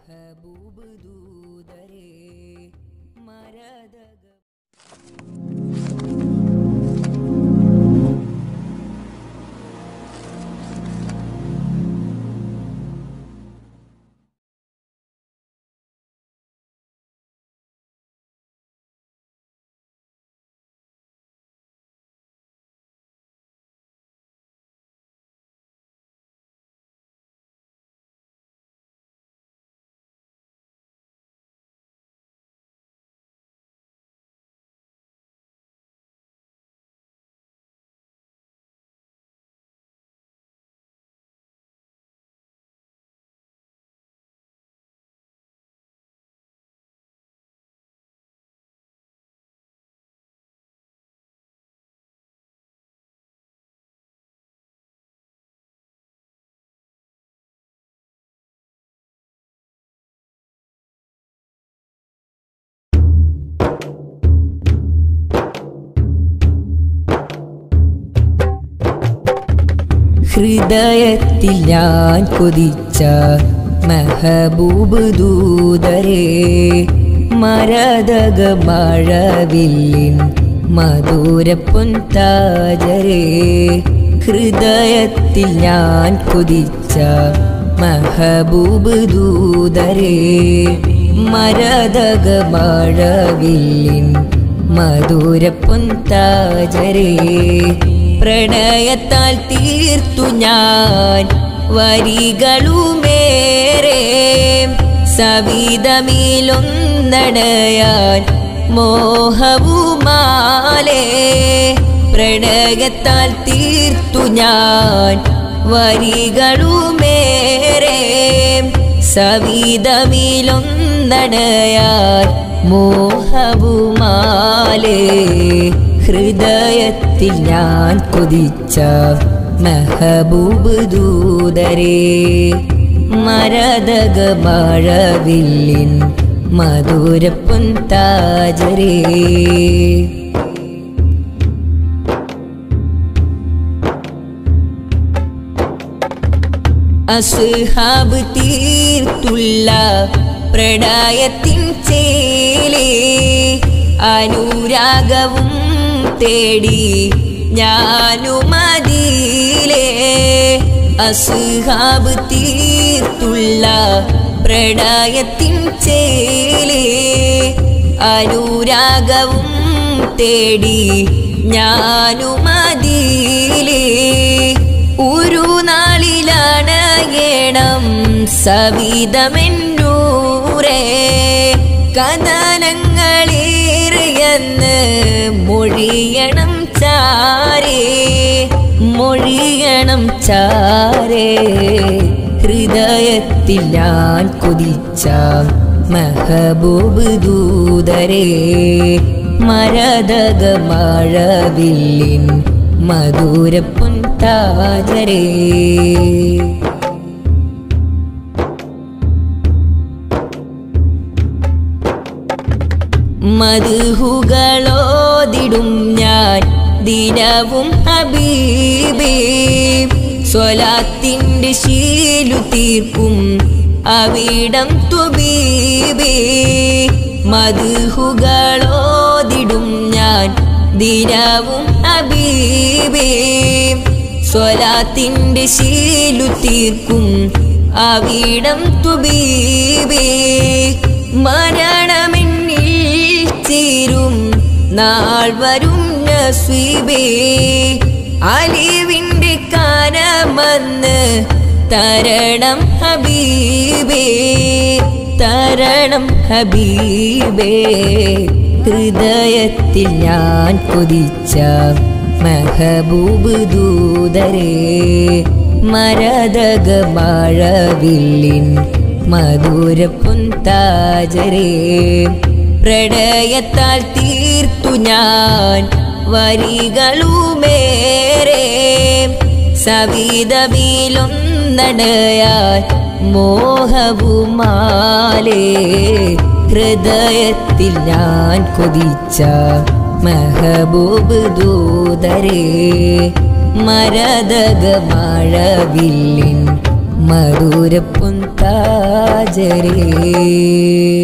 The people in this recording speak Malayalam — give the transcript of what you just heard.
മെഹബൂബ് ദൂതരേ മരതക ഹൃദയത്തിൽ ഞാൻ കൊതിച്ച മെഹബൂബ് ദൂതരേ മരതക മഴവില്ലിൻ മധുരപ്പൊൻ താജരേ ഹൃദയത്തിൽ ഞാൻ കൊതിച്ച മെഹബൂബ് ദൂതരേ മരതക മഴവില്ലിൻ മധുരപ്പൊൻ താജരേ പ്രണയത്താൽ തീർത്തു ഞാൻ വരികളുമേറെ സവിതമിലൊന്നടയാൻ മോഹവുമാലേ പ്രണയത്താൽ തീർത്തു ഞാൻ വരികളുമേറെ സവിതമിലൊന്നടയാൻ മോഹവുമാലേ ഹൃദയത്തിൽ ഞാൻ കൊതിച്ച മെഹബൂബ് ദൂതരേ മരതക മഴവില്ലിൻ മധുരപ്പൊൻ താജരേ അസ്ഹാബ് തീർത്തുള്ള പ്രണയത്തിൻ ചേലേ അനുരാഗവും തേടി ഞാനുമതിയിലേ അസ്ഹാബ് തീർത്തുള്ള പ്രണയത്തിൻ ചേലേ അനുരാഗവും തേടി ഞാനുമതിയിലേ ഒരു നാളിലാണ് ഏണം സവിതമെന്നൂരേ കഥനങ്ങളേറിയെന്ന് മൊഴിയണം ചാരേ മൊഴിയണം ചാരേ ഹൃദയത്തിൽ ഞാൻ കൊതിച്ച മെഹബൂബ് ദൂതരേ മരതക മഴവില്ലിൻ മധുരപ്പൊൻ താജരേ മധുഹുകളോതിടും ഞാൻ ദിനവും ഹബീബേ സ്വലാത്തിൻ്റെ ശീലു തീർക്കും അവിടം തുബീബേ മധുഹുകളോതിടും ഞാൻ ദിനവും ഹബീബേ സ്വലാത്തിൻ്റെ ശീലു തീർക്കും അവിടം തുബീബേ മരണമെന്നിൽ ചേരും നാൾ വരും നസ്വീബേ അലിവിൻ്റെ കാനമെന്ന് തരണം ഹബീബേ തരണം ഹബീബേ ഹൃദയത്തിൽ ഞാൻ കൊതിച്ച മെഹബൂബ് ദൂതരേ മരതക മഴവില്ലിൻ മധുരപ്പൊൻ താജരേ പ്രണയത്താൽ തീർത്തു ഞാൻ വരികളുമേറെ സവിതമിലൊന്നടയാൻ മോഹവുമാലേ ഹൃദയത്തിൽ ഞാൻ കൊതിച്ച മെഹബൂബ് ദൂതരേ മരതക മഴവില്ലിൻ മധുരപ്പും താജരേ